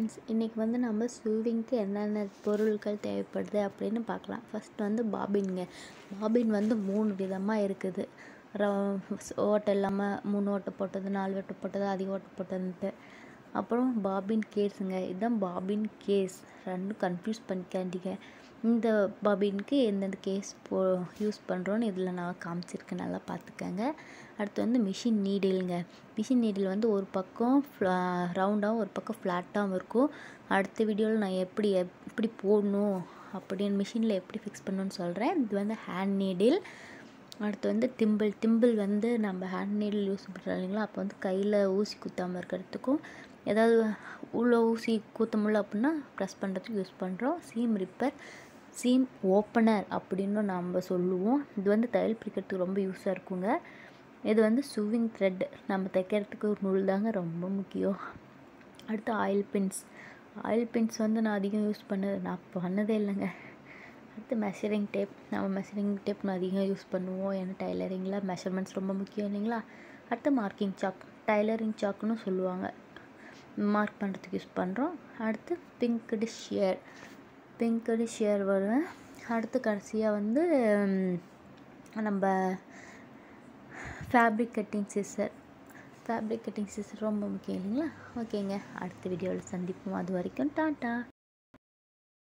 friends இன்றைக்கி வந்து நம்ம ஸ்விவிங்க்கு என்னென்ன பொருட்கள் தேவைப்படுது அப்படின்னு பார்க்கலாம் ஃபஸ்ட் வந்து பாபின்ங்க பாபின் வந்து மூணு விதமாக இருக்குது ஓட்டை இல்லாமல் மூணு ஓட்டை போட்டது நாலு ஓட்டை போட்டது அதிக ஓட்டை போட்டதுன்ட்டு அப்புறம் பாபின் கேஸுங்க இதுதான் பாபின் கேஸ் ரெண்டும் கன்ஃபியூஸ் பண்ணிக்காதீங்க இந்த பாபினுக்கு எந்தெந்த கேஸ் போ யூஸ் பண்ணுறோன்னு இதில் நான் காமிச்சிருக்கேன் நல்லா பார்த்துக்கங்க அடுத்து வந்து மிஷின் நீடிலுங்க மிஷின் நீடில் வந்து ஒரு பக்கம் ரவுண்டாகவும் ஒரு பக்கம் ஃப்ளாட்டாகவும் இருக்கும் அடுத்த வீடியோவில் நான் எப்படி எப்படி போடணும் அப்படின்னு மிஷினில் எப்படி ஃபிக்ஸ் பண்ணணும்னு சொல்கிறேன் இது வந்து ஹேண்ட் நீடில் அடுத்து வந்து திம்பிள் திம்பிள் வந்து நம்ம ஹேண்ட் நீடில் யூஸ் பண்ணுறோம் இல்லைங்களா அப்போ வந்து கையில் ஊசி குத்தாமல் இருக்கிறதுக்கும் ஏதாவது உள்ள ஊசி குத்த முடியல அப்படின்னா ப்ரெஸ் பண்ணுறதுக்கு யூஸ் பண்ணுறோம் சீம் ரிப்பர் சீம் ஓப்பனர் அப்படின்னு நம்ம சொல்லுவோம் இது வந்து தையல் பிரிக்கிறதுக்கு ரொம்ப யூஸாக இருக்குங்க இது வந்து சுவிங் த்ரெட் நம்ம தைக்கிறதுக்கு ஒரு நூல் தாங்க ரொம்ப முக்கியம் அடுத்து ஆயில் பின்ஸ் ஆயில் பின்ஸ் வந்து நான் அதிகம் யூஸ் பண்ணது நான் பண்ணதே இல்லைங்க அடுத்து மெஷரிங் டேப் நம்ம மெஷரிங் டேப் நான் அதிகம் யூஸ் பண்ணுவோம் ஏன்னா டைலரிங்கில் மெஷர்மெண்ட்ஸ் ரொம்ப முக்கியம் இல்லைங்களா அடுத்து மார்க்கிங் சாக் டைலரிங் சாக்குன்னு சொல்லுவாங்க மார்க் பண்ணுறதுக்கு யூஸ் பண்ணுறோம் அடுத்து பிங்க்டு ஷேர் பிங்க்டு ஷேர் வருவேன் அடுத்து கடைசியாக வந்து நம்ம fabric cutting scissor fabric cutting scissor ரொம்ப முக்கியம் இல்லைங்களா ஓகேங்க அடுத்த வீடியோவில் சந்திப்போம் அது வரைக்கும் டாட்டா